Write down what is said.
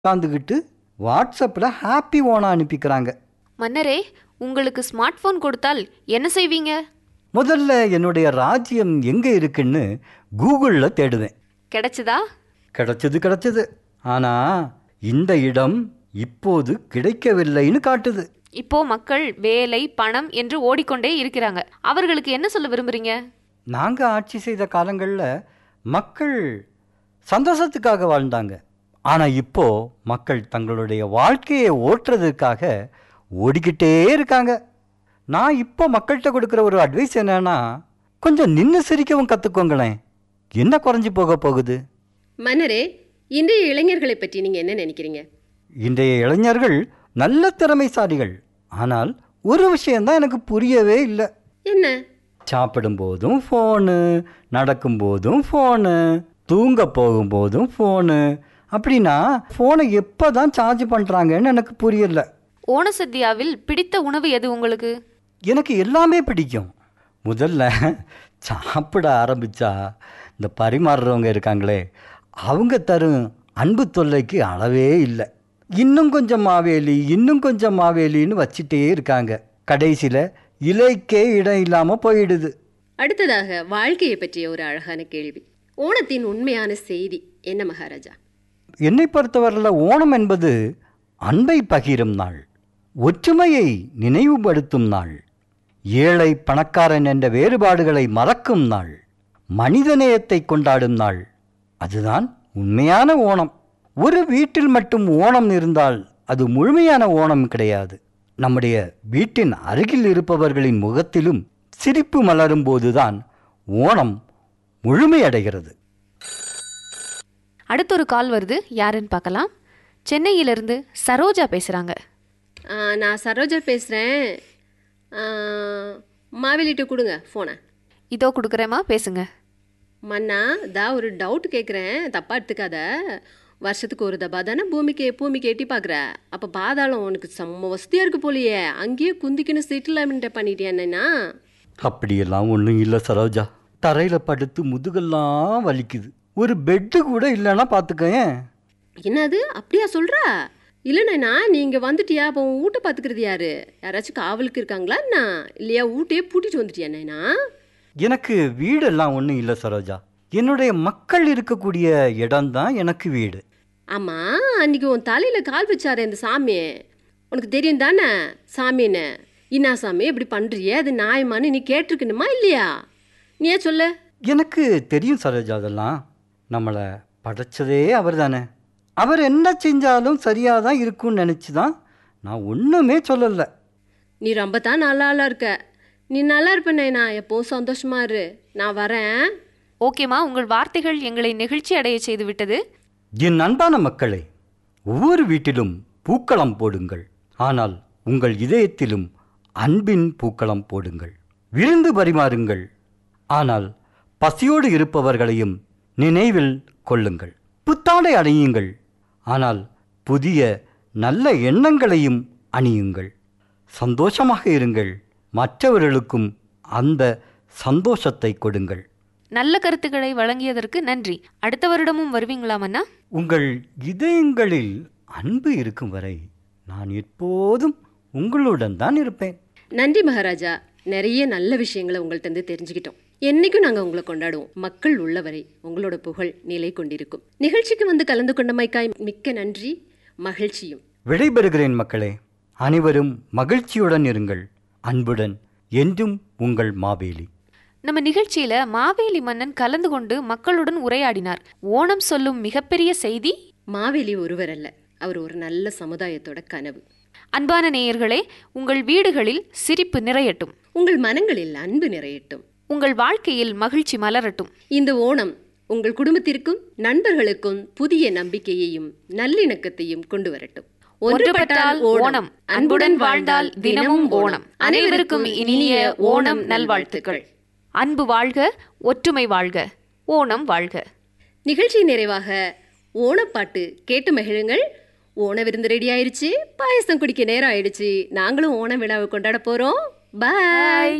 உட்காந்துக்கிட்டு வாட்ஸ்அப்பில் ஹாப்பி ஓணம் அனுப்பிக்கிறாங்க மன்னரே உங்களுக்கு ஸ்மார்ட் ஃபோன் கொடுத்தால் என்ன செய்வீங்க முதல்ல என்னுடைய ராஜ்யம் எங்கே இருக்குன்னு கூகுளில் தேடுவேன் கிடைச்சதா கிடைச்சது கிடைச்சது ஆனால் இந்த இடம் இப்போது கிடைக்கவில்லைன்னு காட்டுது இப்போ மக்கள் வேலை பணம் என்று ஓடிக்கொண்டே இருக்கிறாங்க அவர்களுக்கு என்ன சொல்ல விரும்புறீங்க நாங்கள் ஆட்சி செய்த காலங்களில் மக்கள் சந்தோஷத்துக்காக வாழ்ந்தாங்க ஆனால் இப்போ மக்கள் தங்களுடைய வாழ்க்கையை ஓட்டுறதுக்காக ஓடிக்கிட்டே இருக்காங்க நான் இப்போ மக்கள்கிட்ட கொடுக்குற ஒரு அட்வைஸ் என்னன்னா கொஞ்சம் நின்று சிரிக்கவும் கற்றுக்கோங்களேன் என்ன குறைஞ்சி போக போகுது மன்னரே இன்றைய இளைஞர்களை பற்றி நீங்க என்ன நினைக்கிறீங்க இன்றைய இளைஞர்கள் நல்ல திறமைசாலிகள் ஆனால் ஒரு விஷயம்தான் எனக்கு புரியவே இல்லை என்ன சாப்பிடும்போதும் ஃபோனு நடக்கும்போதும் ஃபோனு தூங்க போகும்போதும் ஃபோனு அப்படின்னா ஃபோனை எப்போ தான் சார்ஜ் பண்ணுறாங்கன்னு எனக்கு புரியல ஓணசத்யாவில் பிடித்த உணவு எது உங்களுக்கு எனக்கு எல்லாமே பிடிக்கும் முதல்ல சாப்பிட ஆரம்பித்தா இந்த பரிமாறுறவங்க இருக்காங்களே அவங்க தரும் அன்பு தொல்லைக்கு அளவே இல்லை இன்னும் கொஞ்சம் மாவேலி இன்னும் கொஞ்சம் மாவேலின்னு வச்சிட்டே இருக்காங்க கடைசியில் இலைக்கே இடம் இல்லாமல் போயிடுது அடுத்ததாக வாழ்க்கையை பற்றிய ஒரு அழகான கேள்வி ஓணத்தின் உண்மையான செய்தி என்ன மகாராஜா என்னை பொறுத்தவரையில் ஓணம் என்பது அன்பை பகிரும் நாள் ஒற்றுமையை நினைவுபடுத்தும் நாள் ஏழை பணக்காரன் என்ற வேறுபாடுகளை மறக்கும் நாள் மனிதநேயத்தை கொண்டாடும் நாள் அதுதான் உண்மையான ஓணம் ஒரு வீட்டில் மட்டும் ஓணம் இருந்தால் அது முழுமையான ஓணம் கிடையாது நம்முடைய வீட்டின் அருகில் இருப்பவர்களின் முகத்திலும் சிரிப்பு மலரும் போதுதான் ஓணம் முழுமையடைகிறது அடுத்த ஒரு கால் வருது யாருன்னு பார்க்கலாம் சென்னையிலிருந்து சரோஜா பேசுகிறாங்க ஆ, நான் சரோஜா பேசுகிறேன் மாவேலிட்ட கொடுங்க ஃபோனை இதோ கொடுக்குறேம்மா பேசுங்க மன்னா தா ஒரு டவுட் கேட்குறேன் தப்பா எடுத்துக்காத வருஷத்துக்கு ஒரு தபா தானே பூமிக்கு பூமிக்கு எட்டி பார்க்குற அப்போ பாதாளம் உனக்கு செம்ம வசதியாக இருக்கு போலியே அங்கேயே குந்திக்கின்னு செட்டில்மெண்ட் பண்ணிட்டியா என்னன்னா அப்படியெல்லாம் ஒன்றும் இல்லை சரோஜா தரையில் படுத்து முதுகெல்லாம் வலிக்குது ஒரு பெட்டு கூட இல்லைன்னா பார்த்துக்கேன் என்னது அப்படியா சொல்கிறா இல்லைண்ணா நீங்கள் வந்துட்டியா அப்போ உன் வீட்டை பார்த்துக்கிறது யாரு யாராச்சும் காவலுக்கு இருக்காங்களா என்ன இல்லையா வீட்டையே பூட்டிட்டு வந்துட்டியா அண்ணா எனக்கு வீடெல்லாம் ஒன்றும் இல்லை சரோஜா என்னுடைய மக்கள் இருக்கக்கூடிய இடம்தான் எனக்கு வீடு ஆமாம் அன்னைக்கு உன் தலையில் கால் வச்சாரு இந்த சாமி உனக்கு தெரியும் தானே சாமின்னு இன்னா சாமி இப்படி பண்ணுறியே அது நியாயமான்னு நீ கேட்டிருக்கணுமா இல்லையா நீ ஏன் சொல்லு எனக்கு தெரியும் சரோஜா அதெல்லாம் நம்மளை படைச்சதே அவர் தானே அவர் என்ன செஞ்சாலும் சரியாக தான் இருக்கும்னு நினச்சி தான் நான் ஒன்றுமே சொல்லலை நீ ரொம்ப தான் நல்லா ஆளா இருக்க நீ நல்லா இருப்பேனே நான் எப்போவும் சந்தோஷமா இரு நான் வரேன் ஓகேம்மா உங்கள் வார்த்தைகள் எங்களை நெகிழ்ச்சி அடைய செய்து விட்டது என் அன்பான மக்களே ஒவ்வொரு வீட்டிலும் பூக்களம் போடுங்கள் ஆனால் உங்கள் இதயத்திலும் அன்பின் பூக்களம் போடுங்கள் விருந்து பரிமாறுங்கள் ஆனால் பசியோடு இருப்பவர்களையும் நினைவில் கொள்ளுங்கள் புத்தாடை அணியுங்கள் ஆனால் புதிய நல்ல எண்ணங்களையும் அணியுங்கள் சந்தோஷமாக இருங்கள் மற்றவர்களுக்கும் அந்த சந்தோஷத்தை கொடுங்கள் நல்ல கருத்துக்களை வழங்கியதற்கு நன்றி அடுத்த வருடமும் வருவீங்களா மன்னா உங்கள் இதயங்களில் அன்பு இருக்கும் வரை நான் எப்போதும் உங்களுடன் தான் இருப்பேன் நன்றி மகாராஜா நிறைய நல்ல விஷயங்களை உங்கள்ட்ட இருந்து தெரிஞ்சுக்கிட்டோம் என்னைக்கும் நாங்கள் உங்களை கொண்டாடுவோம் மக்கள் உள்ளவரை உங்களோட புகழ் நிலை கொண்டிருக்கும் நிகழ்ச்சிக்கு வந்து கலந்து கொண்டமைக்காய் மிக்க நன்றி மகிழ்ச்சியும் விடைபெறுகிறேன் மக்களே அனைவரும் மகிழ்ச்சியுடன் இருங்கள் அன்புடன் என்றும் உங்கள் மாவேலி நம்ம நிகழ்ச்சியில மாவேலி மன்னன் கலந்து கொண்டு மக்களுடன் உரையாடினார் ஓணம் சொல்லும் மிகப்பெரிய செய்தி மாவேலி ஒருவர் அல்ல அவர் ஒரு நல்ல சமுதாயத்தோட கனவு அன்பான நேயர்களே உங்கள் வீடுகளில் சிரிப்பு நிறையட்டும் உங்கள் மனங்களில் அன்பு நிறையட்டும் உங்கள் வாழ்க்கையில் மகிழ்ச்சி மலரட்டும் இந்த ஓணம் உங்கள் குடும்பத்திற்கும் நண்பர்களுக்கும் புதிய நம்பிக்கையையும் நல்லிணக்கத்தையும் கொண்டு வரட்டும் ஒன்றுபட்டால் ஓணம் அன்புடன் வாழ்ந்தால் தினமும் ஓணம் அனைவருக்கும் இனிய ஓணம் நல்வாழ்த்துக்கள் அன்பு வாழ்க ஒற்றுமை வாழ்க ஓணம் வாழ்க நிகழ்ச்சி நிறைவாக ஓணப்பாட்டு கேட்டு மகிழுங்கள் ஓண விருந்து ரெடி ஆயிருச்சு பாயசம் குடிக்க நேரம் ஆயிடுச்சு நாங்களும் ஓண விழாவை கொண்டாட போறோம் பாய்